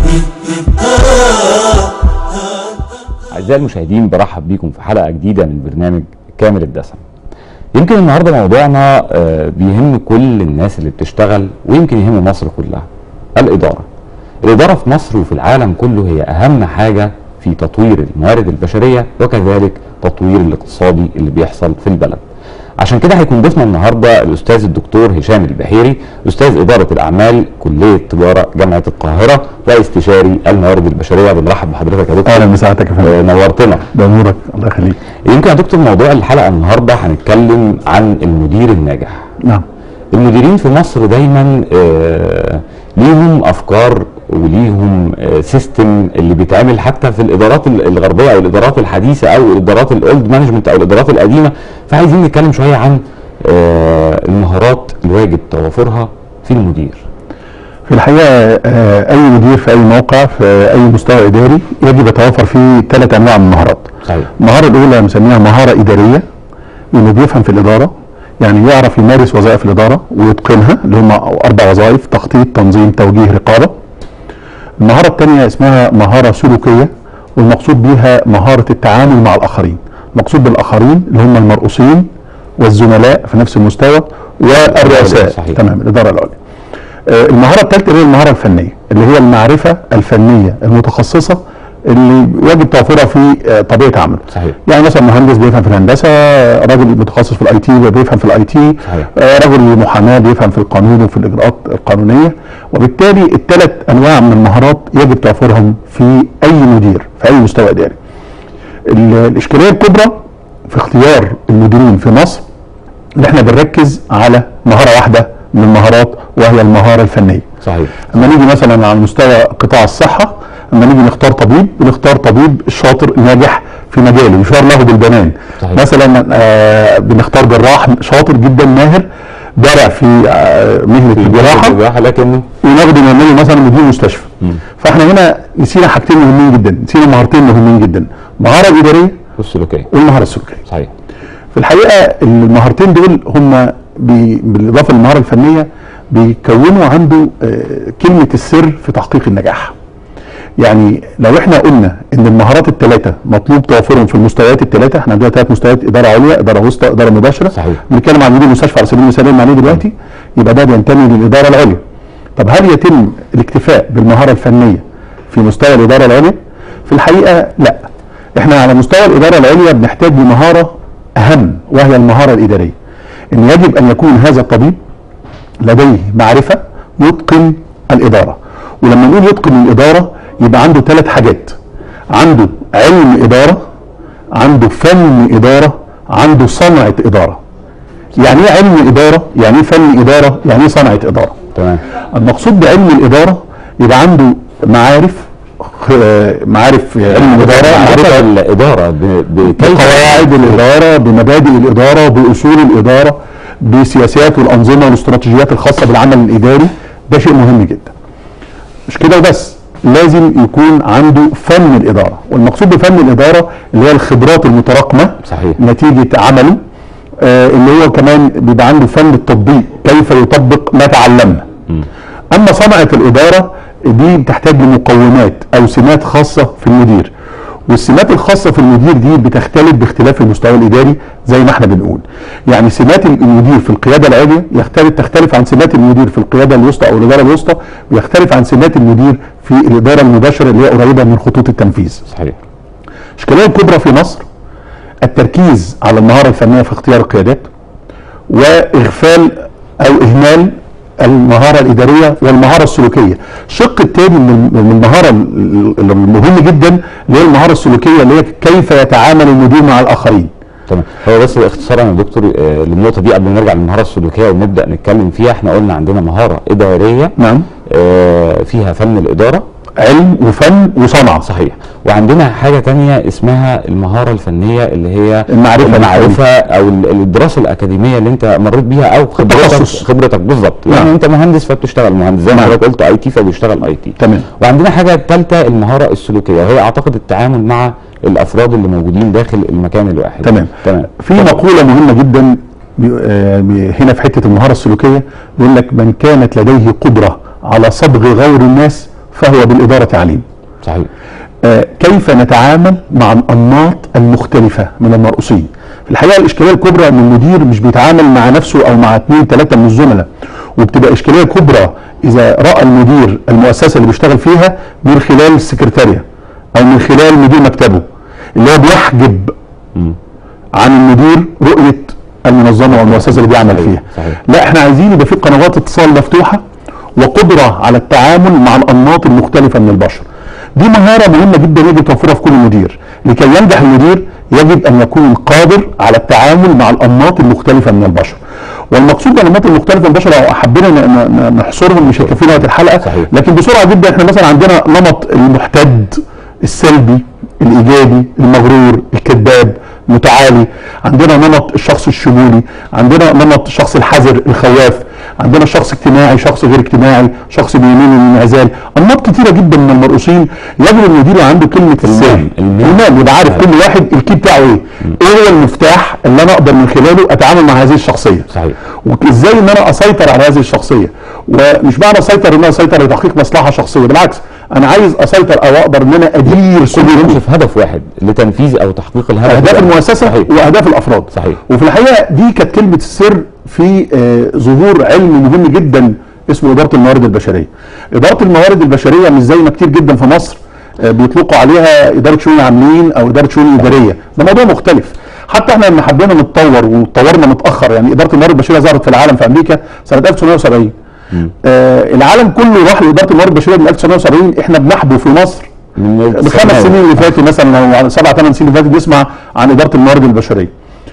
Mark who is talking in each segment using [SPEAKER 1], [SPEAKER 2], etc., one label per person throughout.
[SPEAKER 1] أعزائي المشاهدين برحب بيكم في حلقة جديدة من برنامج كامل الدسم يمكن النهاردة موضوعنا آه، بيهم كل الناس اللي بتشتغل ويمكن يهم مصر كلها الإدارة الإدارة في مصر وفي العالم كله هي أهم حاجة في تطوير الموارد البشرية وكذلك تطوير الاقتصادي اللي بيحصل في البلد عشان كده هيكون ضيفنا النهارده الاستاذ الدكتور هشام البحيري استاذ اداره الاعمال كليه تجاره جامعه القاهره واستشاري الموارد البشريه بنرحب بحضرتك يا دكتور
[SPEAKER 2] اهلا بسعادتك يا
[SPEAKER 1] آه،
[SPEAKER 2] فندم
[SPEAKER 1] نورتنا
[SPEAKER 2] ده نورك الله يخليك
[SPEAKER 1] يمكن يا دكتور موضوع الحلقه النهارده هنتكلم عن المدير الناجح
[SPEAKER 2] نعم
[SPEAKER 1] المديرين في مصر دايما آه، ليهم افكار وليهم آه، سيستم اللي بيتعمل حتى في الادارات ال- الغربيه او الادارات الحديثه او الادارات الاولد مانجمنت او الادارات القديمه فعايزين نتكلم شويه عن آه، المهارات اللي واجب توافرها في المدير
[SPEAKER 2] في الحقيقه آه، اي مدير في اي موقع في اي مستوى اداري يجب يتوفر فيه ثلاث انواع من المهارات
[SPEAKER 1] صحيح
[SPEAKER 2] المهاره الاولى بنسميها مهاره اداريه انه بيفهم في الاداره يعني يعرف يمارس وظائف الاداره ويتقنها اللي هم اربع وظائف تخطيط تنظيم توجيه رقابه المهاره الثانيه اسمها مهاره سلوكيه والمقصود بيها مهاره التعامل مع الاخرين المقصود بالاخرين اللي هم المرؤوسين والزملاء في نفس المستوى والرؤساء
[SPEAKER 1] صحيح.
[SPEAKER 2] تمام الاداره العليا آه، المهاره الثالثه اللي هي المهاره الفنيه اللي هي المعرفه الفنيه المتخصصه اللي يجب توفرها في آه، طبيعه عمله
[SPEAKER 1] صحيح
[SPEAKER 2] يعني مثلا مهندس بيفهم في الهندسه آه، راجل متخصص في الاي تي بيفهم في الاي تي
[SPEAKER 1] صحيح.
[SPEAKER 2] رجل محاماه بيفهم في القانون وفي الاجراءات القانونيه وبالتالي الثلاث انواع من المهارات يجب توفرهم في اي مدير في اي مستوى اداري ال- الاشكاليه الكبرى في اختيار المديرين في مصر ان احنا بنركز على مهاره واحده من المهارات وهي المهاره الفنيه
[SPEAKER 1] صحيح
[SPEAKER 2] اما نيجي مثلا على مستوى قطاع الصحه اما نيجي نختار طبيب بنختار طبيب الشاطر الناجح في مجاله يشار له بالبنان
[SPEAKER 1] صحيح.
[SPEAKER 2] مثلا آه بنختار جراح شاطر جدا ماهر بارع في آه مهنه الجراحه
[SPEAKER 1] الجراحه لكن
[SPEAKER 2] وناخده نعمله مثلا مدير مستشفى فاحنا هنا نسينا حاجتين مهمين جدا نسينا مهارتين مهمين جدا المهاره الاداريه
[SPEAKER 1] السلوكيه
[SPEAKER 2] والمهاره السلوكيه
[SPEAKER 1] صحيح
[SPEAKER 2] في الحقيقه المهارتين دول هم بي بالاضافه للمهاره الفنيه بيكونوا عنده آه، كلمه السر في تحقيق النجاح. يعني لو احنا قلنا ان المهارات الثلاثه مطلوب توفرهم في المستويات الثلاثه احنا عندنا ثلاث مستويات اداره عليا اداره وسطى اداره مباشره
[SPEAKER 1] صحيح.
[SPEAKER 2] بنتكلم عن مدير المستشفى على سبيل المثال اللي عليه دلوقتي يبقى ده بينتمي للاداره العليا. طب هل يتم الاكتفاء بالمهاره الفنيه في مستوى الاداره العليا؟ في الحقيقه لا. احنا على مستوى الاداره العليا بنحتاج لمهاره اهم وهي المهاره الاداريه. ان يجب ان يكون هذا الطبيب لديه معرفه يتقن الاداره. ولما نقول يتقن الاداره يبقى عنده ثلاث حاجات. عنده علم اداره، عنده فن اداره، عنده صنعه اداره. يعني ايه علم اداره؟ يعني ايه فن اداره؟ يعني ايه صنعه اداره؟
[SPEAKER 1] تمام
[SPEAKER 2] المقصود بعلم الاداره يبقى عنده معارف آه، معارف علم الاداره
[SPEAKER 1] معرفه
[SPEAKER 2] معرفه
[SPEAKER 1] الاداره ب- بكيف
[SPEAKER 2] بقواعد الاداره بمبادئ الاداره باصول الاداره بسياسات والانظمه والاستراتيجيات الخاصه بالعمل الاداري ده شيء مهم جدا مش كده وبس لازم يكون عنده فن الاداره والمقصود بفن الاداره اللي هي الخبرات المتراكمه
[SPEAKER 1] صحيح.
[SPEAKER 2] نتيجه عمله آه اللي هو كمان بيبقى عنده فن التطبيق كيف يطبق ما تعلمنا اما صنعه الاداره دي بتحتاج لمقومات او سمات خاصه في المدير والسمات الخاصه في المدير دي بتختلف باختلاف المستوى الاداري زي ما احنا بنقول يعني سمات المدير في القياده العليا يختلف تختلف عن سمات المدير في القياده الوسطى او الاداره الوسطى ويختلف عن سمات المدير في الاداره المباشره اللي هي قريبه من خطوط التنفيذ
[SPEAKER 1] صحيح
[SPEAKER 2] الاشكاليه الكبرى في مصر التركيز على المهاره الفنيه في اختيار القيادات واغفال او اهمال المهاره الاداريه والمهاره السلوكيه الشق الثاني من من المهاره ال- ال- المهم جدا اللي هي المهاره السلوكيه اللي هي كيف يتعامل المدير مع الاخرين
[SPEAKER 1] تمام هو بس اختصارا يا دكتور آه، للنقطه دي قبل ما نرجع للمهاره السلوكيه ونبدا نتكلم فيها احنا قلنا عندنا مهاره اداريه
[SPEAKER 2] نعم
[SPEAKER 1] آه، فيها فن الاداره
[SPEAKER 2] علم وفن وصنعه
[SPEAKER 1] صحيح وعندنا حاجه تانية اسمها المهاره الفنيه اللي هي
[SPEAKER 2] المعرفة
[SPEAKER 1] المعرفه او ال- الدراسه الاكاديميه اللي انت مريت بيها او خبرتك
[SPEAKER 2] التخصص.
[SPEAKER 1] خبرتك بالظبط
[SPEAKER 2] نعم.
[SPEAKER 1] يعني انت مهندس فبتشتغل مهندس زي ما
[SPEAKER 2] نعم.
[SPEAKER 1] حضرتك قلت اي تي فبيشتغل اي تي
[SPEAKER 2] تمام
[SPEAKER 1] وعندنا حاجه ثالثه المهاره السلوكيه وهي اعتقد التعامل مع الافراد اللي موجودين داخل المكان الواحد
[SPEAKER 2] تمام
[SPEAKER 1] تمام
[SPEAKER 2] في مقوله مهمه جدا بي- آه، بي- هنا في حته المهاره السلوكيه بيقول لك من كانت لديه قدره على صبغ غور الناس فهو بالاداره عليم
[SPEAKER 1] صحيح
[SPEAKER 2] آه، كيف نتعامل مع الانماط المختلفه من المرؤوسين في الحقيقه الاشكاليه الكبرى ان المدير مش بيتعامل مع نفسه او مع اثنين ثلاثه من الزملاء وبتبقى اشكاليه كبرى اذا راى المدير المؤسسه اللي بيشتغل فيها من خلال السكرتاريه او من خلال مدير مكتبه اللي هو بيحجب عن المدير رؤيه المنظمه والمؤسسه اللي بيعمل
[SPEAKER 1] صحيح،
[SPEAKER 2] فيها
[SPEAKER 1] صحيح.
[SPEAKER 2] لا احنا عايزين يبقى في قنوات اتصال مفتوحه وقدره على التعامل مع الانماط المختلفه من البشر دي مهاره مهمه جدا يجب توفرها في كل مدير لكي ينجح المدير يجب ان يكون قادر على التعامل مع الانماط المختلفه من البشر والمقصود بالانماط المختلفه من البشر لو حبينا ن- ن- نحصرهم مش هيكفينا وقت الحلقه
[SPEAKER 1] صحيح.
[SPEAKER 2] لكن بسرعه جدا احنا مثلا عندنا نمط المحتد السلبي الايجابي المغرور الكذاب متعالي عندنا نمط الشخص الشمولي عندنا نمط الشخص الحذر الخواف عندنا شخص اجتماعي شخص غير اجتماعي شخص بيميل للانعزال انماط كتيره جدا من المرؤوسين يجب المدير يبقى عنده كلمه السر
[SPEAKER 1] المام.
[SPEAKER 2] المام يبقى عارف كل واحد الكي بتاعه ايه ايه هو المفتاح اللي انا اقدر من خلاله اتعامل مع هذه الشخصيه
[SPEAKER 1] صحيح
[SPEAKER 2] وازاي ان انا اسيطر على هذه الشخصيه ومش معنى اسيطر ان انا اسيطر لتحقيق مصلحه شخصيه بالعكس انا عايز اسيطر او اقدر ان انا ادير كل
[SPEAKER 1] كل
[SPEAKER 2] يوم
[SPEAKER 1] يمشي في هدف واحد لتنفيذ او تحقيق الهدف
[SPEAKER 2] اهداف
[SPEAKER 1] ده.
[SPEAKER 2] المؤسسه
[SPEAKER 1] صحيح
[SPEAKER 2] واهداف الافراد
[SPEAKER 1] صحيح.
[SPEAKER 2] وفي الحقيقه دي كانت كلمه السر في آه، ظهور علم مهم جدا اسمه اداره الموارد البشريه اداره الموارد البشريه مش زي ما كتير جدا في مصر آه، بيطلقوا عليها اداره شؤون العاملين او اداره شؤون اداريه ده موضوع مختلف حتى احنا لما حبينا نتطور واتطورنا متاخر يعني اداره الموارد البشريه ظهرت في العالم في امريكا سنه 1970 آه العالم كله راح لاداره الموارد البشريه من 1970 احنا بنحبو في مصر
[SPEAKER 1] من
[SPEAKER 2] الخمس سنين اللي فاتوا مثلا او سبع ثمان سنين اللي فاتوا بنسمع عن اداره الموارد البشريه.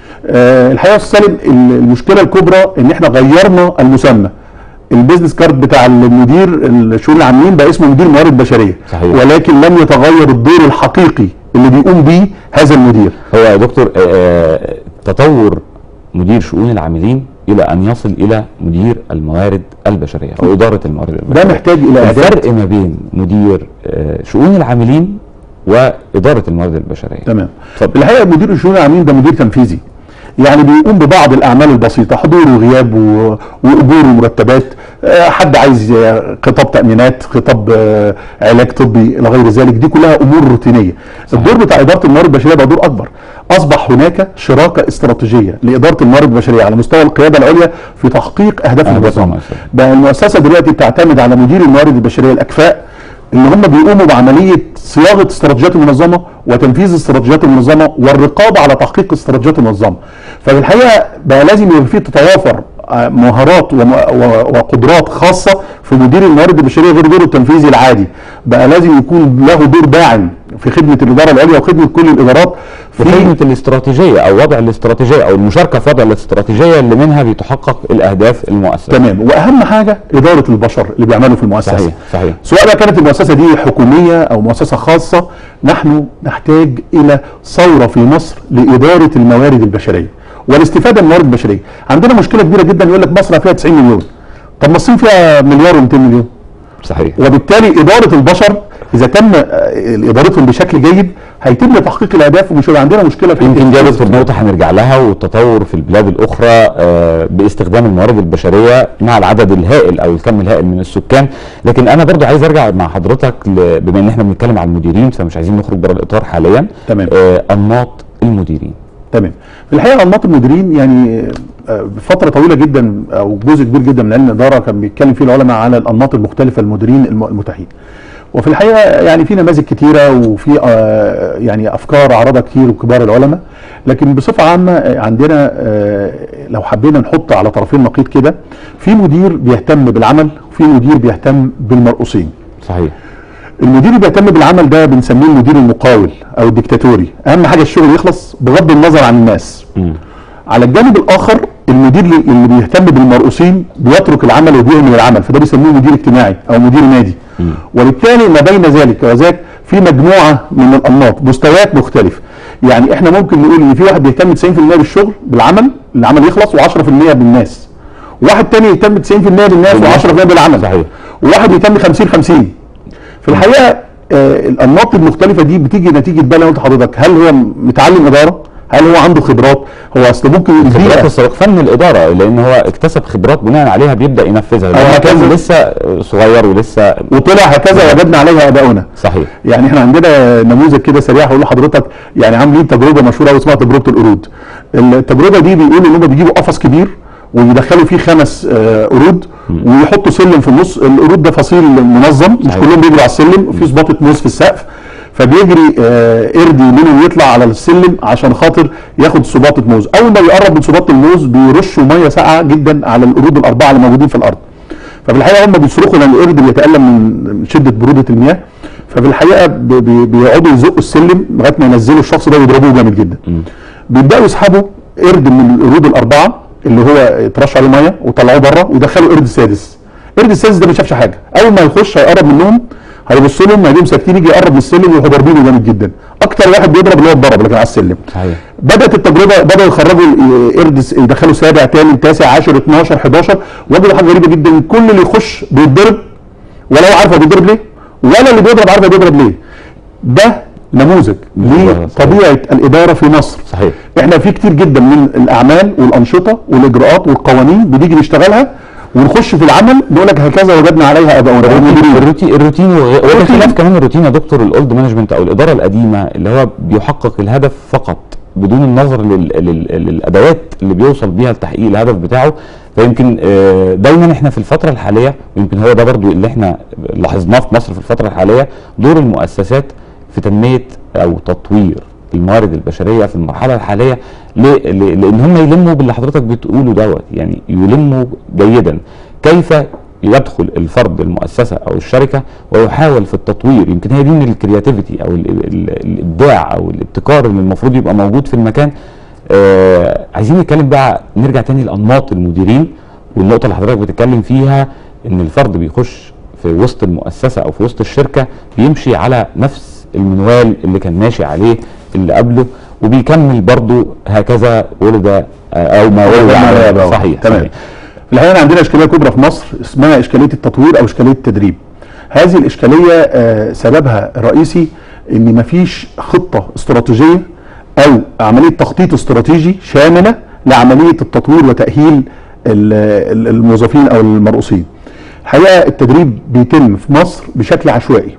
[SPEAKER 2] آه الحقيقه يا استاذ سالم ال- المشكله الكبرى ان احنا غيرنا المسمى. البيزنس كارد بتاع المدير الشؤون العاملين بقى اسمه مدير موارد بشريه
[SPEAKER 1] صحيح.
[SPEAKER 2] ولكن لم يتغير الدور الحقيقي اللي بيقوم بيه هذا المدير
[SPEAKER 1] هو يا دكتور آه، آه، تطور مدير شؤون العاملين الى ان يصل الى مدير الموارد البشريه او اداره الموارد البشريه
[SPEAKER 2] ده محتاج الى اعداد
[SPEAKER 1] الفرق ما بين مدير آه، شؤون العاملين واداره الموارد البشريه
[SPEAKER 2] تمام
[SPEAKER 1] اتفضل.
[SPEAKER 2] الحقيقه مدير الشؤون العاملين ده مدير تنفيذي يعني بيقوم ببعض الاعمال البسيطه حضور وغياب و- واجور ومرتبات آه، حد عايز آه، خطاب تامينات خطاب آه، علاج طبي الى غير ذلك دي كلها امور روتينيه الدور بتاع اداره الموارد البشريه بقى دور اكبر اصبح هناك شراكه استراتيجيه لاداره الموارد البشريه على مستوى القياده العليا في تحقيق اهداف
[SPEAKER 1] أهداف
[SPEAKER 2] المنظمه
[SPEAKER 1] المؤسسة.
[SPEAKER 2] بقى المؤسسه دلوقتي بتعتمد على مدير الموارد البشريه الاكفاء اللي هم بيقوموا بعمليه صياغه استراتيجيات المنظمه وتنفيذ استراتيجيات المنظمه والرقابه على تحقيق استراتيجيات المنظمه. ففي الحقيقه بقى لازم يبقى في تتوافر آه، مهارات وم- و- وقدرات خاصه في مدير الموارد البشريه غير دوره التنفيذي العادي. بقى لازم يكون له دور داعم في خدمه الاداره العليا وخدمه كل الادارات
[SPEAKER 1] في خدمه الاستراتيجيه او وضع الاستراتيجيه او المشاركه في وضع الاستراتيجيه اللي منها بيتحقق الاهداف المؤسسه
[SPEAKER 2] تمام واهم حاجه اداره البشر اللي بيعملوا في المؤسسه
[SPEAKER 1] صحيح صحيح
[SPEAKER 2] سواء بقى كانت المؤسسه دي حكوميه او مؤسسه خاصه نحن نحتاج الى ثوره في مصر لاداره الموارد البشريه والاستفاده من الموارد البشريه عندنا مشكله كبيره جدا يقول لك مصر فيها 90 مليون طب ما الصين فيها مليار و200 مليون
[SPEAKER 1] صحيح
[SPEAKER 2] وبالتالي اداره البشر اذا تم آه، ادارتهم بشكل جيد هيتم تحقيق الاهداف ومش هيبقى عندنا مشكله في
[SPEAKER 1] يمكن دي يا دكتور نقطة هنرجع لها والتطور في البلاد الأخرى آه، باستخدام الموارد البشرية مع العدد الهائل أو الكم الهائل من السكان، لكن أنا برضو عايز أرجع مع حضرتك ل- بما إن إحنا بنتكلم عن المديرين فمش عايزين نخرج بره الإطار حاليا.
[SPEAKER 2] تمام.
[SPEAKER 1] آه، أنماط المديرين.
[SPEAKER 2] تمام في الحقيقه انماط المديرين يعني آه، فتره طويله جدا او جزء كبير جدا من علم الاداره كان بيتكلم فيه العلماء على الانماط المختلفه المديرين الم- المتاحين وفي الحقيقه يعني في نماذج كتيره وفي آه، يعني افكار عرضها كتير وكبار العلماء لكن بصفه عامه آه، عندنا آه، لو حبينا نحط على طرفين نقيض كده في مدير بيهتم بالعمل وفي مدير بيهتم بالمرؤوسين
[SPEAKER 1] صحيح.
[SPEAKER 2] المدير اللي بيهتم بالعمل ده بنسميه المدير المقاول او الديكتاتوري اهم حاجه الشغل يخلص بغض النظر عن الناس
[SPEAKER 1] مم.
[SPEAKER 2] على الجانب الاخر المدير اللي اللي بيهتم بالمرؤوسين بيترك العمل وبيهمل العمل فده بيسموه مدير اجتماعي او مدير نادي وبالتالي ما بين ذلك وذاك في مجموعه من الانماط مستويات مختلفه يعني احنا ممكن نقول ان في واحد بيهتم 90% بالشغل بالعمل العمل يخلص و10% بالناس واحد تاني يهتم 90% بالناس و10% بالعمل
[SPEAKER 1] صحيح.
[SPEAKER 2] وواحد يهتم 50 50 في الحقيقه آه الانماط المختلفه دي بتيجي نتيجه بقى لو قلت لحضرتك هل هو متعلم اداره هل هو عنده خبرات هو اصل ممكن
[SPEAKER 1] خبرات
[SPEAKER 2] البيئه
[SPEAKER 1] السابقه فن الاداره لان هو اكتسب خبرات بناء عليها بيبدا ينفذها
[SPEAKER 2] أو
[SPEAKER 1] لما كان
[SPEAKER 2] هكذا.
[SPEAKER 1] لسه صغير ولسه
[SPEAKER 2] وطلع هكذا وجدنا عليها اباؤنا
[SPEAKER 1] صحيح
[SPEAKER 2] يعني احنا عندنا نموذج كده سريع هقول لحضرتك يعني عاملين تجربه مشهوره قوي اسمها تجربه القرود التجربه دي بيقولوا ان هم بيجيبوا قفص كبير ويدخلوا فيه خمس آه، قرود ويحطوا سلم في النص القرود ده فصيل منظم مش
[SPEAKER 1] صحيح.
[SPEAKER 2] كلهم بيجروا على السلم وفي سباطه موز في السقف فبيجري آه، قرد منهم يطلع على السلم عشان خاطر ياخد سباطه موز اول ما بيقرب من سباطه الموز بيرشوا ميه ساقعه جدا على القرود الاربعه اللي موجودين في الارض ففي الحقيقه هم بيصرخوا لان القرد بيتالم من شده بروده المياه ففي الحقيقه بي- بي- بيقعدوا يزقوا السلم لغايه ما ينزلوا الشخص ده ويضربوه جامد جدا بيبداوا يسحبوا قرد من القرود الاربعه اللي هو اترش عليه ميه وطلعوه بره ويدخلوا قرد سادس القرد السادس ده ما شافش حاجه اول ما يخش هيقرب منهم هيبصوا لهم هيلاقيهم ساكتين يجي يقرب من السلم ويروحوا ضاربينه جامد جدا اكتر واحد بيضرب اللي هو اتضرب لكن على السلم
[SPEAKER 1] صحيح
[SPEAKER 2] بدات التجربه بداوا يخرجوا القرد س- يدخلوا سابع ثامن تاسع 10 12 11 وجدوا حاجه غريبه جدا كل اللي يخش بيتضرب ولا هو عارف هو بيتضرب ليه ولا اللي بيضرب عارف هو بيضرب ليه ده نموذج لطبيعه الاداره في مصر
[SPEAKER 1] صحيح
[SPEAKER 2] احنا في كتير جدا من الاعمال والانشطه والاجراءات والقوانين بنيجي نشتغلها ونخش في العمل نقول لك هكذا وجدنا عليها اباؤنا والمديرين.
[SPEAKER 1] الروتين الروتين وغ-
[SPEAKER 2] الروتين.
[SPEAKER 1] وبخلاف كمان الروتين يا دكتور الاولد مانجمنت او الاداره القديمه اللي هو بيحقق الهدف فقط بدون النظر لل... لل... للادوات اللي بيوصل بيها لتحقيق الهدف بتاعه فيمكن آه، دايما احنا في الفتره الحاليه ويمكن هو ده برضو اللي احنا لاحظناه في مصر في الفتره الحاليه دور المؤسسات في تنميه او تطوير الموارد البشريه في المرحله الحاليه ل... ل... لان هم يلموا باللي حضرتك بتقوله دوت يعني يلموا جيدا كيف يدخل الفرد المؤسسه او الشركه ويحاول في التطوير يمكن هي دي من الكرياتيفيتي او ال ال الابداع او الابتكار اللي المفروض يبقى موجود في المكان آه عايزين نتكلم بقى نرجع تاني لانماط المديرين والنقطه اللي حضرتك بتتكلم فيها ان الفرد بيخش في وسط المؤسسه او في وسط الشركه بيمشي على نفس المنوال اللي كان ماشي عليه اللي قبله وبيكمل برضه هكذا ولد آه، او ما ولد عليه. صحيح
[SPEAKER 2] تمام
[SPEAKER 1] صحيح.
[SPEAKER 2] في الحقيقه عندنا اشكاليه كبرى في مصر اسمها اشكاليه التطوير او اشكاليه التدريب هذه الاشكاليه آه، سببها الرئيسي ان مفيش خطه استراتيجيه او عمليه تخطيط استراتيجي شامله لعمليه التطوير وتاهيل ال- ال- الموظفين او المرؤوسين الحقيقه التدريب بيتم في مصر بشكل عشوائي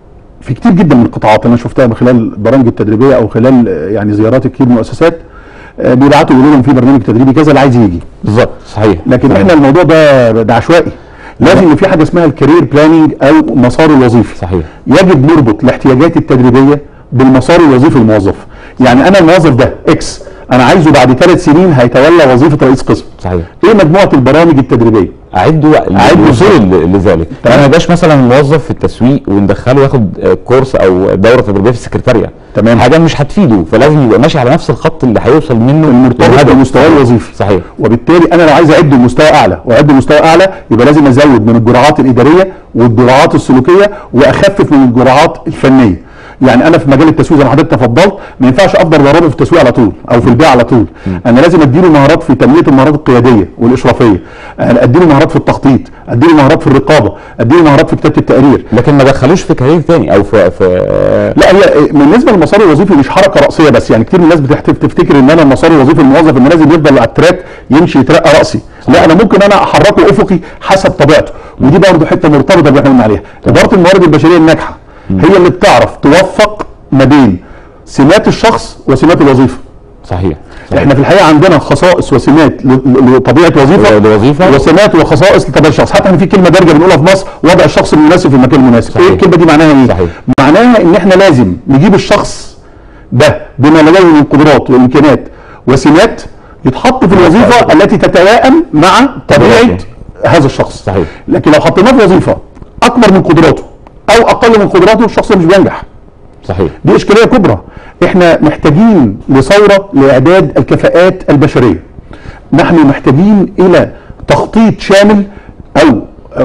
[SPEAKER 2] في كتير جدا من القطاعات اللي انا شفتها من خلال البرامج التدريبيه او خلال آه، يعني زيارات كتير مؤسسات آه، بيبعتوا يقولوا لهم في برنامج تدريبي كذا اللي عايز يجي
[SPEAKER 1] بالظبط صحيح
[SPEAKER 2] لكن
[SPEAKER 1] صحيح.
[SPEAKER 2] احنا الموضوع ده ده عشوائي لازم يبقى في حاجه اسمها الكارير بلاننج او مسار الوظيفي
[SPEAKER 1] صحيح
[SPEAKER 2] يجب نربط الاحتياجات التدريبيه بالمسار الوظيفي الموظف يعني انا الموظف ده اكس انا عايزه بعد ثلاث سنين هيتولى وظيفه رئيس قسم
[SPEAKER 1] صحيح
[SPEAKER 2] ايه مجموعه البرامج التدريبيه
[SPEAKER 1] اعده
[SPEAKER 2] أعده
[SPEAKER 1] الوصول
[SPEAKER 2] إزاي؟
[SPEAKER 1] ل- لذلك
[SPEAKER 2] تمام.
[SPEAKER 1] انا ما يبقاش مثلا موظف في التسويق وندخله ياخد آه، كورس او دوره تدريبيه في السكرتاريه
[SPEAKER 2] تمام.
[SPEAKER 1] حاجه مش هتفيده فلازم يبقى ماشي على نفس الخط اللي هيوصل منه
[SPEAKER 2] المرتبط
[SPEAKER 1] للهدف.
[SPEAKER 2] بمستواه الوظيفي
[SPEAKER 1] صحيح
[SPEAKER 2] وبالتالي انا لو عايز اعد لمستوى اعلى واعد لمستوى اعلى يبقى لازم ازود من الجرعات الاداريه والجرعات السلوكيه واخفف من الجرعات الفنيه يعني انا في مجال التسويق زي ما حضرتك تفضلت ما ينفعش افضل ضرابه في التسويق على طول او في البيع على طول انا لازم اديله مهارات في تنميه المهارات القياديه والاشرافيه أنا اديله مهارات في التخطيط اديله مهارات في الرقابه اديله مهارات في كتابه التقرير
[SPEAKER 1] لكن ما دخلوش في كارير تاني او في, في آه،
[SPEAKER 2] لا هي بالنسبه للمسار الوظيفي مش حركه راسيه بس يعني كتير من الناس بتحت- بتفتكر ان انا المسار الوظيفي الموظف انه لازم يفضل على التراك يمشي يترقى راسي لا انا ممكن انا احركه افقي حسب طبيعته ودي برضه حته مرتبطه باللي احنا قلنا عليها اداره الموارد البشريه الناجحه هي اللي بتعرف توفق ما بين سمات الشخص وسمات الوظيفه
[SPEAKER 1] صحيح صحيح.
[SPEAKER 2] احنا في الحقيقه عندنا خصائص وسمات ل- ل- لطبيعه وظيفه
[SPEAKER 1] لوظيفة.
[SPEAKER 2] وسمات وخصائص لطبيعه الشخص حتى ان في كلمه دارجه بنقولها في مصر وضع الشخص المناسب في المكان المناسب
[SPEAKER 1] صحيح.
[SPEAKER 2] ايه الكلمه دي معناها ايه
[SPEAKER 1] صحيح.
[SPEAKER 2] معناها ان احنا لازم نجيب الشخص ده بما لديه من قدرات وامكانيات وسمات يتحط في الوظيفه التي تتوائم مع طبيعه
[SPEAKER 1] طبيعته.
[SPEAKER 2] هذا الشخص
[SPEAKER 1] صحيح.
[SPEAKER 2] لكن لو حطيناه في وظيفه اكبر من قدراته او اقل من قدراته الشخص ده مش بينجح
[SPEAKER 1] صحيح
[SPEAKER 2] دي اشكاليه كبرى احنا محتاجين لثوره لاعداد الكفاءات البشريه نحن محتاجين الى تخطيط شامل او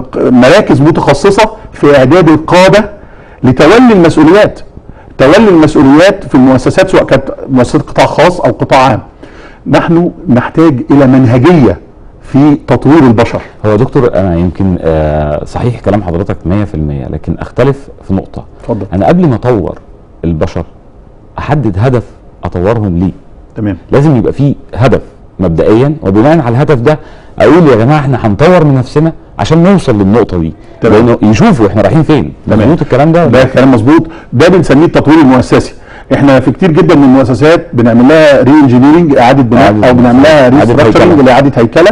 [SPEAKER 2] مراكز متخصصه في اعداد القاده لتولي المسؤوليات تولي المسؤوليات في المؤسسات سواء كانت مؤسسات قطاع خاص او قطاع عام نحن نحتاج الى منهجيه في تطوير البشر
[SPEAKER 1] هو يا دكتور انا يمكن آه صحيح كلام حضرتك 100% لكن اختلف في نقطه
[SPEAKER 2] اتفضل
[SPEAKER 1] انا قبل ما اطور البشر احدد هدف اطورهم ليه
[SPEAKER 2] تمام
[SPEAKER 1] لازم يبقى في هدف مبدئيا وبناء على الهدف ده اقول يا جماعه احنا هنطور من نفسنا عشان نوصل للنقطه دي
[SPEAKER 2] تمام.
[SPEAKER 1] لانه يشوفوا احنا رايحين فين
[SPEAKER 2] تمام.
[SPEAKER 1] مظبوط الكلام ده
[SPEAKER 2] ده كلام مظبوط ده بنسميه التطوير المؤسسي احنا في كتير جدا من المؤسسات بنعمل لها ري انجينيرنج اعاده بناء
[SPEAKER 1] إعادة
[SPEAKER 2] او بنعمل لها
[SPEAKER 1] إعادة
[SPEAKER 2] ريستراكشرنج
[SPEAKER 1] هيكلة.
[SPEAKER 2] لاعاده هيكله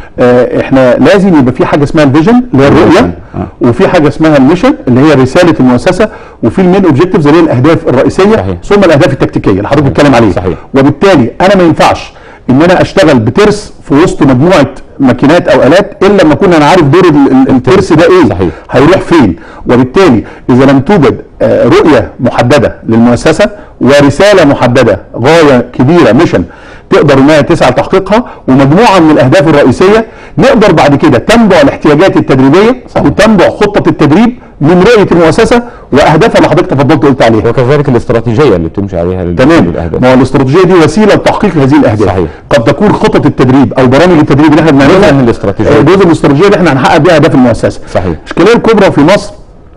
[SPEAKER 2] آه احنا لازم يبقى في حاجه اسمها الفيجن اللي هي الرؤيه
[SPEAKER 1] آه.
[SPEAKER 2] وفي حاجه اسمها الميشن اللي هي رساله المؤسسه وفي المين اوبجكتيفز اللي هي الاهداف الرئيسيه
[SPEAKER 1] صحيح.
[SPEAKER 2] ثم الاهداف التكتيكيه اللي حضرتك بتتكلم عليها
[SPEAKER 1] صحيح.
[SPEAKER 2] وبالتالي انا ما ينفعش ان انا اشتغل بترس في وسط مجموعه ماكينات او الات الا لما اكون انا عارف دور ال- ال- الترس ده ايه
[SPEAKER 1] صحيح.
[SPEAKER 2] هيروح فين وبالتالي اذا لم توجد آه، رؤيه محدده للمؤسسه ورساله محدده غايه كبيره ميشن تقدر انها تسعى لتحقيقها ومجموعه من الاهداف الرئيسيه نقدر بعد كده تنبع الاحتياجات التدريبيه او تنبع خطه التدريب من رؤيه المؤسسه واهدافها اللي حضرتك تفضلت قلت عليها
[SPEAKER 1] وكذلك الاستراتيجيه اللي بتمشي عليها للوصول
[SPEAKER 2] تمام
[SPEAKER 1] للأهداف.
[SPEAKER 2] ما هو الاستراتيجيه دي وسيله لتحقيق هذه الاهداف
[SPEAKER 1] صحيح.
[SPEAKER 2] قد تكون خطط التدريب او برامج التدريب اللي احنا بنعملها
[SPEAKER 1] جزء من الاستراتيجية.
[SPEAKER 2] آه، جزء من الاستراتيجيه اللي احنا هنحقق بيها اهداف المؤسسه
[SPEAKER 1] صحيح.
[SPEAKER 2] الاشكاليه الكبرى في مصر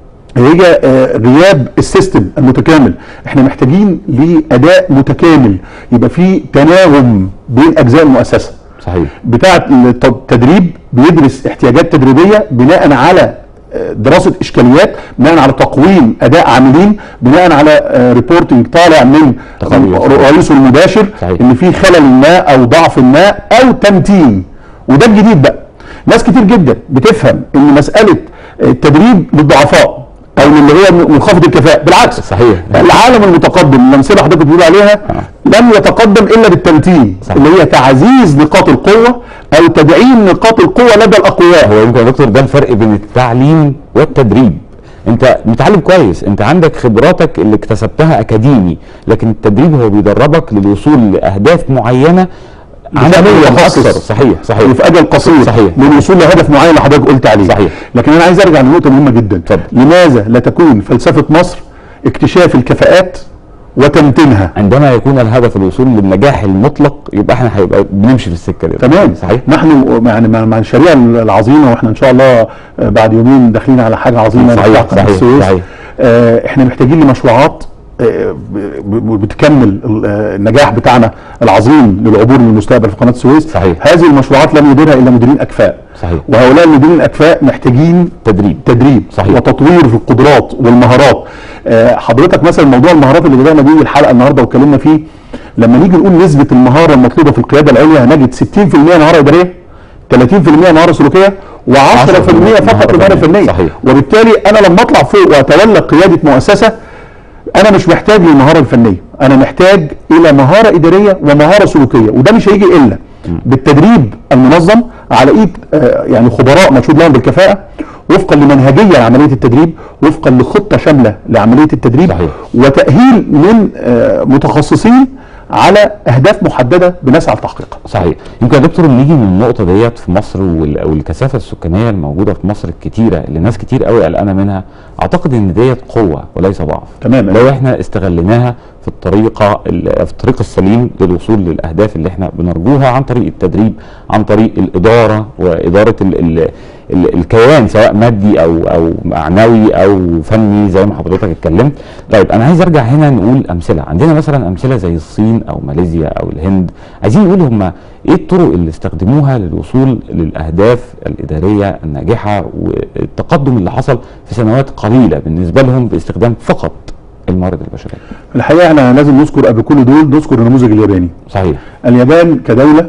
[SPEAKER 2] هي آه، غياب السيستم المتكامل احنا محتاجين لاداء متكامل يبقى في تناغم بين اجزاء المؤسسه
[SPEAKER 1] صحيح
[SPEAKER 2] بتاعه الت- التدريب بيدرس احتياجات تدريبيه بناء على آه، دراسه اشكاليات بناء على تقويم اداء عاملين بناء على ريبورتنج طالع من
[SPEAKER 1] تقارير.
[SPEAKER 2] رئيسه المباشر
[SPEAKER 1] صحيح.
[SPEAKER 2] ان في خلل ما او ضعف ما او تمتين وده الجديد بقى ناس كتير جدا بتفهم ان مساله التدريب للضعفاء او اللي هي منخفض الكفاءه بالعكس
[SPEAKER 1] صحيح.
[SPEAKER 2] العالم المتقدم الامثله اللي حضرتك بتقول عليها لم يتقدم الا بالتمتين
[SPEAKER 1] صحيح.
[SPEAKER 2] اللي هي تعزيز نقاط القوه او تدعيم نقاط القوه لدى الاقوياء
[SPEAKER 1] هو يمكن يا دكتور ده الفرق بين التعليم والتدريب انت متعلم كويس انت عندك خبراتك اللي اكتسبتها اكاديمي لكن التدريب هو بيدربك للوصول لاهداف معينه
[SPEAKER 2] بشكل
[SPEAKER 1] عمليه
[SPEAKER 2] متخصص.
[SPEAKER 1] اكثر صحيح صحيح
[SPEAKER 2] وفي اجل قصير
[SPEAKER 1] صحيح.
[SPEAKER 2] للوصول لهدف معين اللي حضرتك قلت عليه
[SPEAKER 1] صحيح.
[SPEAKER 2] لكن انا عايز ارجع لنقطه مهمه جدا
[SPEAKER 1] اتفضل.
[SPEAKER 2] لماذا لا تكون فلسفه مصر اكتشاف الكفاءات وتمتينها
[SPEAKER 1] عندما يكون الهدف الوصول للنجاح المطلق يبقى احنا هيبقى بنمشي في السكه دي
[SPEAKER 2] تمام
[SPEAKER 1] صحيح
[SPEAKER 2] نحن يعني مع مع الشريعه العظيمه واحنا ان شاء الله آه، بعد يومين داخلين على حاجه عظيمه
[SPEAKER 1] صحيح،
[SPEAKER 2] نفتح قناة
[SPEAKER 1] صحيح،
[SPEAKER 2] السويس.
[SPEAKER 1] صحيح.
[SPEAKER 2] آه، احنا محتاجين لمشروعات آه، ب- ب- بتكمل ال- آه، النجاح بتاعنا العظيم للعبور للمستقبل في قناه السويس
[SPEAKER 1] صحيح.
[SPEAKER 2] هذه المشروعات لم يديرها الا مديرين اكفاء
[SPEAKER 1] صحيح
[SPEAKER 2] وهؤلاء المديرين الاكفاء محتاجين
[SPEAKER 1] تدريب
[SPEAKER 2] تدريب
[SPEAKER 1] صحيح.
[SPEAKER 2] وتطوير في القدرات والمهارات آه، حضرتك مثلا موضوع المهارات اللي بدانا بيه الحلقه النهارده واتكلمنا فيه لما نيجي نقول نسبه المهاره المطلوبه في القياده العليا هنجد 60% مهاره اداريه 30% مهاره سلوكيه و10% فقط
[SPEAKER 1] مهارة
[SPEAKER 2] مهاره
[SPEAKER 1] فنية.
[SPEAKER 2] فنيه
[SPEAKER 1] صحيح.
[SPEAKER 2] وبالتالي انا لما اطلع فوق واتولى قياده مؤسسه انا مش محتاج للمهاره الفنيه انا محتاج الى مهاره اداريه ومهاره سلوكيه وده مش هيجي الا بالتدريب المنظم على ايد آه، يعني خبراء مشهود لهم بالكفاءه وفقا لمنهجيه لعمليه التدريب وفقا لخطه شامله لعمليه التدريب
[SPEAKER 1] صحيح.
[SPEAKER 2] وتاهيل من آه، متخصصين على اهداف محدده بنسعى لتحقيقها
[SPEAKER 1] صحيح يمكن يا دكتور نيجي من النقطه ديت في مصر وال- والكثافه السكانيه الموجوده في مصر الكتيره اللي ناس كتير قوي قلقانه منها اعتقد ان ديت قوه وليس ضعف
[SPEAKER 2] تماما.
[SPEAKER 1] لو احنا استغليناها في الطريقه ال- في الطريق السليم للوصول للاهداف اللي احنا بنرجوها عن طريق التدريب عن طريق الاداره واداره ال ال ال الكيان سواء مادي او او معنوي او فني زي ما حضرتك اتكلمت طيب انا عايز ارجع هنا نقول امثله عندنا مثلا امثله زي الصين او ماليزيا او الهند عايزين نقول هم ايه الطرق اللي استخدموها للوصول للاهداف الاداريه الناجحه والتقدم اللي حصل في سنوات قليله بالنسبه لهم باستخدام فقط الموارد البشريه
[SPEAKER 2] الحقيقه احنا لازم نذكر قبل كل دول نذكر النموذج الياباني
[SPEAKER 1] صحيح
[SPEAKER 2] اليابان كدوله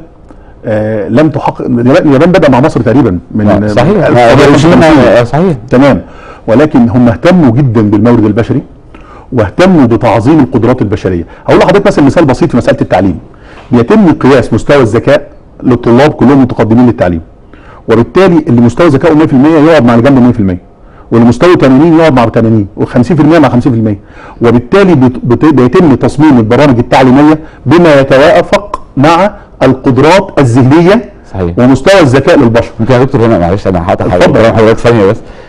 [SPEAKER 2] آه لم تحقق اليابان بدا مع مصر تقريبا من
[SPEAKER 1] آه، صحيح
[SPEAKER 2] 1950.
[SPEAKER 1] آه، صحيح
[SPEAKER 2] تمام ولكن هم اهتموا جدا بالمورد البشري واهتموا بتعظيم القدرات البشريه هقول لحضرتك مثلا مثال بسيط في مساله التعليم بيتم قياس مستوى الذكاء للطلاب كلهم متقدمين للتعليم وبالتالي اللي مستوى ذكائه 100% يقعد مع اللي جنبه 100% واللي مستوى 80 يقعد مع 80 و50% مع 50% وبالتالي بت- بت- بيتم تصميم البرامج التعليميه بما يتوافق مع القدرات الذهنيه
[SPEAKER 1] صحيح
[SPEAKER 2] ومستوى الذكاء للبشر
[SPEAKER 1] ممكن يا دكتور هنا معلش انا هقطع
[SPEAKER 2] اتفضل.
[SPEAKER 1] حضرتك حضرتك ثانيه بس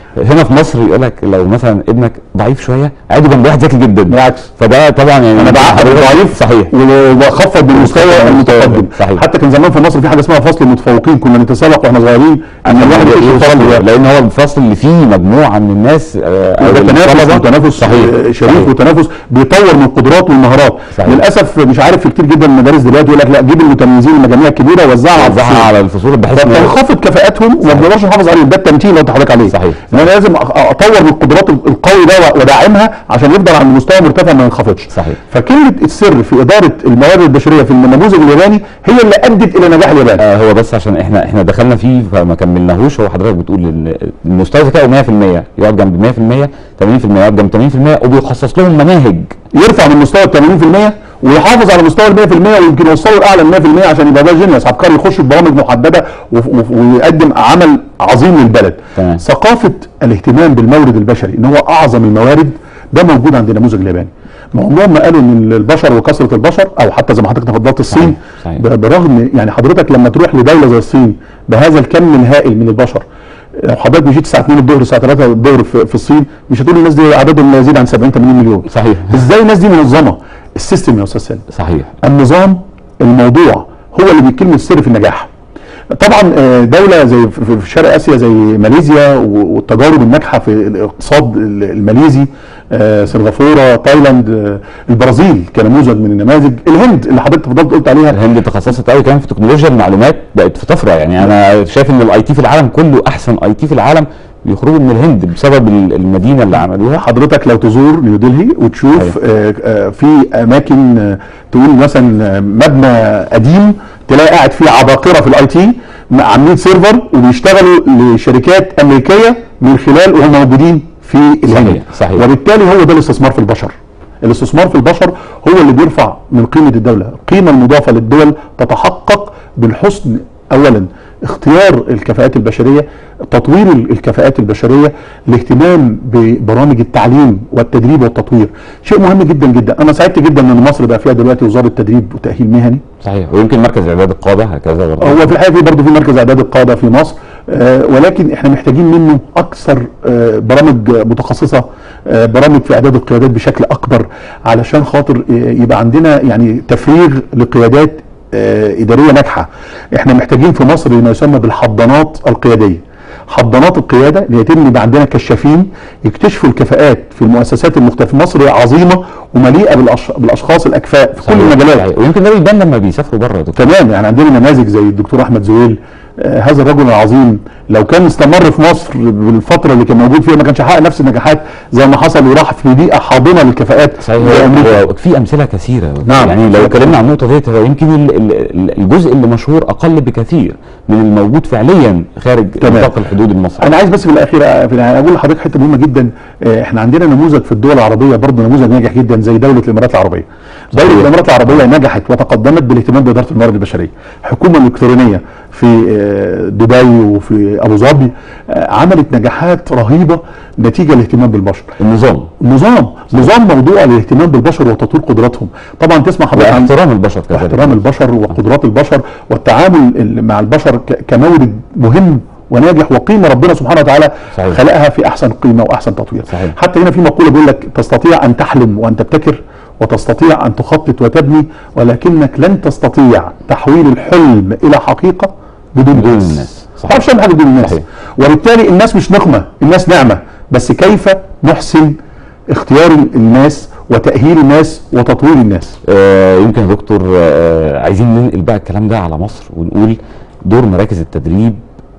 [SPEAKER 1] هنا في مصر يقول لك لو مثلا ابنك ضعيف شويه عادي جنب واحد ذكي جدا
[SPEAKER 2] بالعكس
[SPEAKER 1] فده طبعا يعني
[SPEAKER 2] انا بعقد الضعيف
[SPEAKER 1] صحيح
[SPEAKER 2] وبخفض من المستوى المتقدم
[SPEAKER 1] صحيح.
[SPEAKER 2] حتى كان زمان في مصر في حاجه اسمها فصل المتفوقين كنا نتسابق واحنا صغيرين ان الواحد يخش الفصل ده
[SPEAKER 1] لان هو الفصل اللي فيه مجموعه من الناس آه، أو
[SPEAKER 2] ده تنافس
[SPEAKER 1] الطلبة.
[SPEAKER 2] وتنافس
[SPEAKER 1] صحيح
[SPEAKER 2] آه، شريف
[SPEAKER 1] صحيح.
[SPEAKER 2] وتنافس بيطور من القدرات والمهارات
[SPEAKER 1] صحيح.
[SPEAKER 2] للاسف مش عارف في كتير جدا من المدارس دلوقتي يقول لك لا جيب المتميزين المجاميع الكبيره ووزعها على
[SPEAKER 1] وزعها
[SPEAKER 2] الفصول.
[SPEAKER 1] على الفصول بحيث ان هو-
[SPEAKER 2] فبتنخفض كفاءاتهم وما بنقدرش نحافظ عليهم ده التمتين لو انت حضرتك عليه
[SPEAKER 1] صحيح.
[SPEAKER 2] ان انا لازم أ- اطور من القدرات القوي ده وادعمها عشان يفضل عند مستوى مرتفع ما ينخفضش
[SPEAKER 1] صحيح.
[SPEAKER 2] فكلمه السر في اداره الموارد البشريه في النموذج الياباني هي اللي ادت الى نجاح اليابان
[SPEAKER 1] آه، هو بس عشان احنا احنا دخلنا فيه فما كملناهوش هو حضرتك بتقول ان المستوى ذكائه 100% يقعد جنب 100% 80% يقعد جنب 80% وبيخصص لهم مناهج
[SPEAKER 2] يرفع من مستوى ال 80% ويحافظ على مستوى ال 100% ويمكن يوصله لاعلى من 100% عشان يبقى ده جينيوس عبقري يخش في برامج محدده وف- وف- ويقدم عمل عظيم للبلد.
[SPEAKER 1] تمام.
[SPEAKER 2] ثقافه الاهتمام بالمورد البشري ان هو اعظم الموارد ده موجود عند النموذج الياباني. ما عمرهم ما قالوا ان البشر وكثره البشر او حتى زي ما حضرتك تفضلت الصين
[SPEAKER 1] صحيح.
[SPEAKER 2] ب- برغم يعني حضرتك لما تروح لدوله زي الصين بهذا الكم الهائل من البشر لو حضرتك مشيت الساعه 2 الظهر الساعه 3 الظهر في, في الصين مش هتقول الناس دي عددهم لا يزيد عن 70 80 مليون
[SPEAKER 1] صحيح
[SPEAKER 2] ازاي الناس دي منظمه السيستم يا استاذ سالم
[SPEAKER 1] صحيح
[SPEAKER 2] النظام الموضوع هو اللي بيكلم السر في النجاح طبعا آه، دولة زي في في- في شرق اسيا زي ماليزيا و- والتجارب الناجحة في الاقتصاد ال- الماليزي آه، سنغافورة تايلاند آه، البرازيل كنموذج من النماذج الهند اللي حضرتك فضلت قلت عليها
[SPEAKER 1] الهند تخصصت قوي كمان في تكنولوجيا المعلومات بقت في طفره يعني انا شايف ان الاي تي في العالم كله احسن اي تي في العالم بيخرجوا من الهند بسبب ال- المدينه اللي عملوها
[SPEAKER 2] حضرتك لو تزور نيو دلهي وتشوف آه، آه، في اماكن آه، تقول مثلا آه، مبنى قديم تلاقي قاعد فيه عباقره في الاي تي عاملين سيرفر وبيشتغلوا لشركات امريكيه من خلال وهم موجودين في الهند
[SPEAKER 1] صحيح، صحيح.
[SPEAKER 2] وبالتالي هو ده الاستثمار في البشر الاستثمار في البشر هو اللي بيرفع من قيمه الدوله القيمه المضافه للدول تتحقق بالحسن اولا اختيار الكفاءات البشريه تطوير ال- الكفاءات البشريه الاهتمام ببرامج التعليم والتدريب والتطوير شيء مهم جدا جدا انا سعدت جدا ان مصر بقى فيها دلوقتي وزاره تدريب وتاهيل مهني
[SPEAKER 1] صحيح ويمكن مركز اعداد القاده هكذا برضه
[SPEAKER 2] هو في الحقيقه في برضه في مركز اعداد القاده في مصر آه، ولكن احنا محتاجين منه اكثر آه، برامج متخصصه آه، برامج في اعداد القيادات بشكل اكبر علشان خاطر آه، يبقى عندنا يعني تفريغ لقيادات آه، اداريه ناجحه احنا محتاجين في مصر ما يسمى بالحضانات القياديه حضانات القياده اللي يتم يبقى عندنا كشافين يكتشفوا الكفاءات في المؤسسات المختلفه مصر عظيمه ومليئه بالأش... بالاشخاص الاكفاء في كل
[SPEAKER 1] صحيح،
[SPEAKER 2] المجالات
[SPEAKER 1] صحيح. ويمكن ده بيبان لما بيسافروا بره يا دكتور
[SPEAKER 2] تمام يعني عندنا نماذج زي الدكتور احمد زويل آه هذا الرجل العظيم لو كان استمر في مصر بالفتره اللي كان موجود فيها ما كانش حقق نفس النجاحات زي ما حصل وراح في بيئه حاضنه للكفاءات
[SPEAKER 1] صحيح
[SPEAKER 2] زي أمريكا.
[SPEAKER 1] هو في امثله كثيره
[SPEAKER 2] نعم.
[SPEAKER 1] يعني لو اتكلمنا عن النقطه ديت هو يمكن ال- ال- الجزء اللي مشهور اقل بكثير من الموجود فعليا خارج
[SPEAKER 2] تمام.
[SPEAKER 1] نطاق الحدود المصريه
[SPEAKER 2] انا عايز بس في الاخير آه، في النهاية اقول لحضرتك حته مهمه جدا آه، احنا عندنا نموذج في الدول العربيه برضه نموذج ناجح جدا زي دوله الامارات العربيه دوله
[SPEAKER 1] صحيح.
[SPEAKER 2] الامارات العربيه نجحت وتقدمت بالاهتمام باداره الموارد البشريه الحكومه الالكترونيه في آه، دبي وفي ابو ظبي آه، عملت نجاحات رهيبه نتيجه الاهتمام بالبشر
[SPEAKER 1] النظام
[SPEAKER 2] نظام نظام موضوع للاهتمام بالبشر وتطوير قدراتهم طبعا تسمع حضرتك عن
[SPEAKER 1] واحترام البشر كذلك
[SPEAKER 2] احترام البشر وقدرات البشر والتعامل ال- مع البشر ك- كمورد مهم وناجح وقيمه ربنا سبحانه وتعالى
[SPEAKER 1] صحيح.
[SPEAKER 2] خلقها في احسن قيمه واحسن تطوير
[SPEAKER 1] صحيح.
[SPEAKER 2] حتى هنا في مقوله بيقول لك تستطيع ان تحلم وان تبتكر وتستطيع ان تخطط وتبني ولكنك لن تستطيع تحويل الحلم الى حقيقه بدون,
[SPEAKER 1] بدون
[SPEAKER 2] الناس
[SPEAKER 1] الناس.
[SPEAKER 2] ما تعرفش تعمل حاجه بدون الناس
[SPEAKER 1] صحيح.
[SPEAKER 2] وبالتالي الناس مش نقمه الناس نعمه بس كيف نحسن اختيار الناس وتاهيل الناس وتطوير الناس
[SPEAKER 1] آه يمكن يا دكتور آه عايزين ننقل بقى الكلام ده على مصر ونقول دور مراكز التدريب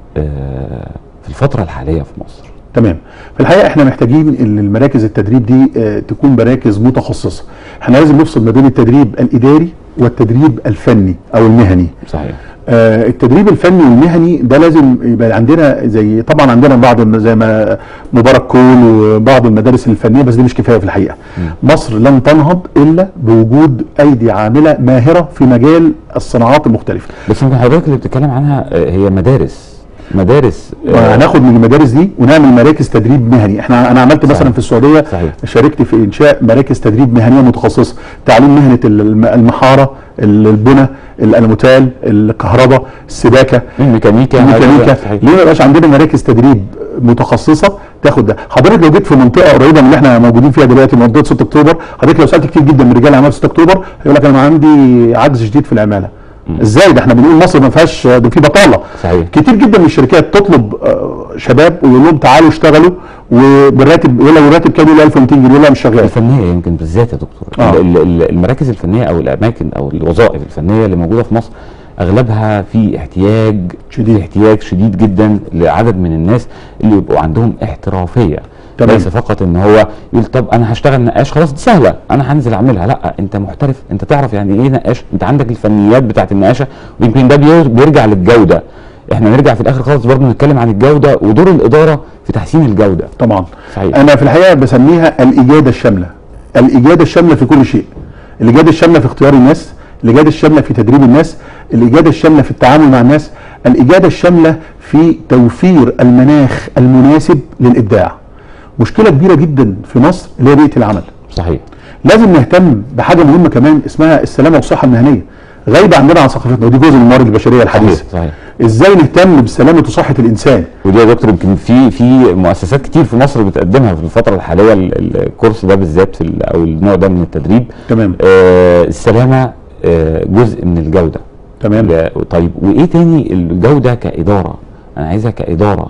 [SPEAKER 1] آه في الفتره الحاليه في مصر
[SPEAKER 2] تمام في الحقيقه احنا محتاجين ان المراكز التدريب دي آه، تكون مراكز متخصصه احنا لازم نفصل ما بين التدريب الاداري والتدريب الفني او المهني
[SPEAKER 1] صحيح
[SPEAKER 2] آه، التدريب الفني والمهني ده لازم يبقى عندنا زي طبعا عندنا بعض الم- زي ما مبارك كول وبعض المدارس الفنيه بس دي مش كفايه في الحقيقه مصر لن تنهض الا بوجود ايدي عامله ماهره في مجال الصناعات المختلفه
[SPEAKER 1] بس يمكن حضرتك اللي بتتكلم عنها آه هي مدارس مدارس
[SPEAKER 2] هناخد من المدارس دي ونعمل مراكز تدريب مهني احنا انا عملت مثلا
[SPEAKER 1] صحيح.
[SPEAKER 2] في السعوديه
[SPEAKER 1] صحيح.
[SPEAKER 2] شاركت في انشاء مراكز تدريب مهنيه متخصصه تعليم مهنه الم- المحاره البنى الالموتال الكهرباء السباكه
[SPEAKER 1] الميكانيكا
[SPEAKER 2] الميكانيكا
[SPEAKER 1] صحيح.
[SPEAKER 2] ليه ما يبقاش عندنا مراكز تدريب متخصصه تاخد ده حضرتك لو جيت في منطقه قريبه من اللي احنا موجودين فيها دلوقتي منطقه 6 اكتوبر حضرتك لو سالت كتير جدا من رجال اعمال 6 اكتوبر هيقول لك انا عندي عجز شديد في العماله ازاي ده احنا بنقول مصر ما فيهاش ده في بطاله
[SPEAKER 1] صحيح.
[SPEAKER 2] كتير جدا من الشركات تطلب آه، شباب ويقول لهم تعالوا اشتغلوا وبالراتب يقول لك الراتب كام يقول له 1200 جنيه يقول لا مش شغال
[SPEAKER 1] الفنيه يمكن بالذات يا دكتور
[SPEAKER 2] آه.
[SPEAKER 1] ال- ال- المراكز الفنيه او الاماكن او الوظائف الفنيه اللي موجوده في مصر اغلبها في احتياج
[SPEAKER 2] شديد.
[SPEAKER 1] احتياج شديد جدا لعدد من الناس اللي يبقوا عندهم احترافيه
[SPEAKER 2] تمام.
[SPEAKER 1] ليس فقط ان هو يقول طب انا هشتغل نقاش خلاص دي سهله انا هنزل اعملها لا انت محترف انت تعرف يعني ايه نقاش انت عندك الفنيات بتاعت النقاشه ويمكن ده بير- بيرجع للجوده احنا نرجع في الاخر خالص برضه نتكلم عن الجوده ودور الاداره في تحسين الجوده
[SPEAKER 2] طبعا
[SPEAKER 1] صحيح.
[SPEAKER 2] انا في الحقيقه بسميها الاجاده الشامله الاجاده الشامله في كل شيء الاجاده الشامله في اختيار الناس الاجاده الشامله في تدريب الناس الاجاده الشامله في التعامل مع الناس الاجاده الشامله في توفير المناخ المناسب للابداع مشكله كبيره جدا في مصر اللي هي بيئه العمل
[SPEAKER 1] صحيح
[SPEAKER 2] لازم نهتم بحاجه مهمه كمان اسمها السلامه والصحه المهنيه غايبه عندنا عن ثقافتنا ودي جزء من الموارد البشريه الحديثه
[SPEAKER 1] صحيح صحيح
[SPEAKER 2] ازاي نهتم بسلامه وصحه الانسان
[SPEAKER 1] ودي يا دكتور يمكن في في مؤسسات كتير في مصر بتقدمها في الفتره الحاليه ال- الكورس ده بالذات في ال- او النوع ده من التدريب
[SPEAKER 2] تمام.
[SPEAKER 1] آه السلامه آه جزء من الجوده
[SPEAKER 2] تمام.
[SPEAKER 1] لا- طيب وايه تاني الجوده كاداره انا عايزها كاداره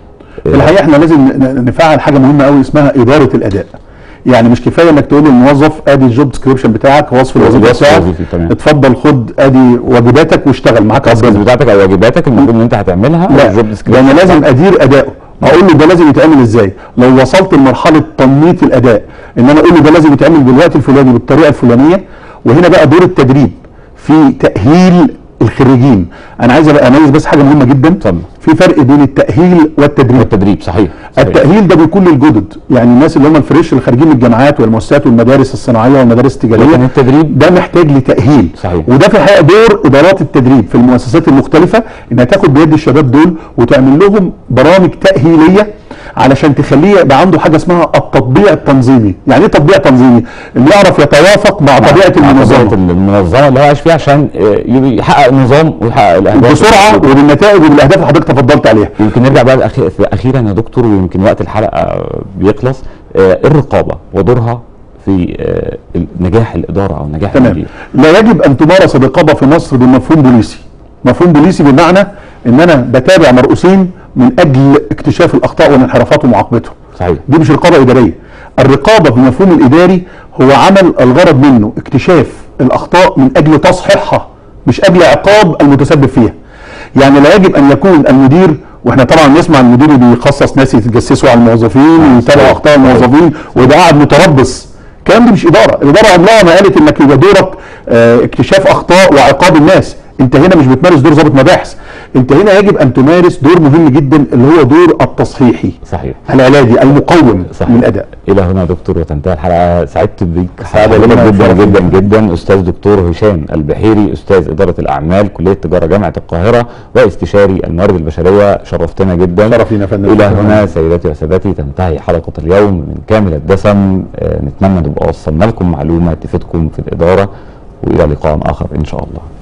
[SPEAKER 2] في الحقيقه احنا لازم ن- نفعل حاجه مهمه قوي اسمها اداره الاداء يعني مش كفايه انك تقول للموظف ادي الجوب ديسكريبشن بتاعك وصف الوظيفه
[SPEAKER 1] الوصف
[SPEAKER 2] بتاعك
[SPEAKER 1] الوظيفي، تمام.
[SPEAKER 2] اتفضل خد ادي واجباتك واشتغل معاك
[SPEAKER 1] التاسكس
[SPEAKER 2] ربنا
[SPEAKER 1] بتاعتك او واجباتك المفروض ان انت هتعملها
[SPEAKER 2] لا
[SPEAKER 1] الجوب
[SPEAKER 2] ده
[SPEAKER 1] ديسكريبشن
[SPEAKER 2] انا لازم ادير اداؤه اقول له ده لازم يتعمل ازاي لو وصلت لمرحله تنميط الاداء ان انا اقول له ده لازم يتعمل بالوقت الفلاني بالطريقه الفلانيه وهنا بقى دور التدريب في تاهيل الخريجين انا عايز ابقى اميز بس حاجه مهمه جدا
[SPEAKER 1] اتفضل.
[SPEAKER 2] في فرق بين التاهيل والتدريب
[SPEAKER 1] والتدريب صحيح, صحيح.
[SPEAKER 2] التأهيل ده بيكون للجدد يعني الناس اللي هم الفريش اللي خارجين من الجامعات والمؤسسات والمدارس الصناعيه والمدارس
[SPEAKER 1] لكن
[SPEAKER 2] التجاريه
[SPEAKER 1] التدريب
[SPEAKER 2] ده محتاج لتأهيل
[SPEAKER 1] صحيح.
[SPEAKER 2] وده في الحقيقه دور ادارات التدريب في المؤسسات المختلفه انها تاخد بيد الشباب دول وتعمل لهم برامج تأهيليه علشان تخليه يبقى عنده حاجه اسمها التطبيع التنظيمي يعني ايه تطبيع تنظيمي انه يعرف يتوافق مع طبيعه
[SPEAKER 1] مع طبيعة
[SPEAKER 2] المنظمه
[SPEAKER 1] المنظمه اللي هو عايش فيها عشان آه، يحقق نظام ويحقق الاهداف
[SPEAKER 2] بسرعه وبالنتائج وبالاهداف اللي حضرتك تفضلت عليها
[SPEAKER 1] يمكن نرجع بقى الأخير اخيرا يا دكتور ويمكن وقت الحلقه بيخلص آه، الرقابه ودورها في آه، نجاح الاداره او نجاح
[SPEAKER 2] تمام
[SPEAKER 1] المدير
[SPEAKER 2] لا يجب ان تمارس الرقابه في مصر بمفهوم بوليسي مفهوم بوليسي بمعنى ان انا بتابع مرؤوسين من اجل اكتشاف الاخطاء والانحرافات ومعاقبتهم
[SPEAKER 1] صحيح
[SPEAKER 2] دي مش رقابه اداريه الرقابه بالمفهوم الاداري هو عمل الغرض منه اكتشاف الاخطاء من اجل تصحيحها مش اجل عقاب المتسبب فيها يعني لا يجب ان يكون المدير واحنا طبعا نسمع المدير اللي بيخصص ناس يتجسسوا على الموظفين ويتابعوا اخطاء الموظفين ويبقى قاعد متربص الكلام ده مش اداره الاداره عمرها ما قالت انك يبقى دورك اه اكتشاف اخطاء وعقاب الناس انت هنا مش بتمارس دور ضابط مباحث انت هنا يجب ان تمارس دور مهم جدا اللي هو دور التصحيحي
[SPEAKER 1] صحيح
[SPEAKER 2] العلاجي المقوم
[SPEAKER 1] صحيح
[SPEAKER 2] للاداء
[SPEAKER 1] الى هنا يا دكتور وتنتهي الحلقه سعدت بيك
[SPEAKER 2] سعادة
[SPEAKER 1] حضرتك
[SPEAKER 2] لنا
[SPEAKER 1] جدا
[SPEAKER 2] وشرف
[SPEAKER 1] جدا
[SPEAKER 2] لنا.
[SPEAKER 1] جدا استاذ دكتور هشام البحيري استاذ اداره الاعمال كليه تجاره جامعه القاهره واستشاري الموارد البشريه شرفتنا جدا
[SPEAKER 2] شرف لينا يا فندم.
[SPEAKER 1] الى
[SPEAKER 2] شكراً.
[SPEAKER 1] هنا سيداتي وسادتي تنتهي حلقه اليوم من كامل الدسم آه، نتمنى نبقى وصلنا لكم معلومه تفيدكم في الاداره والى لقاء اخر ان شاء الله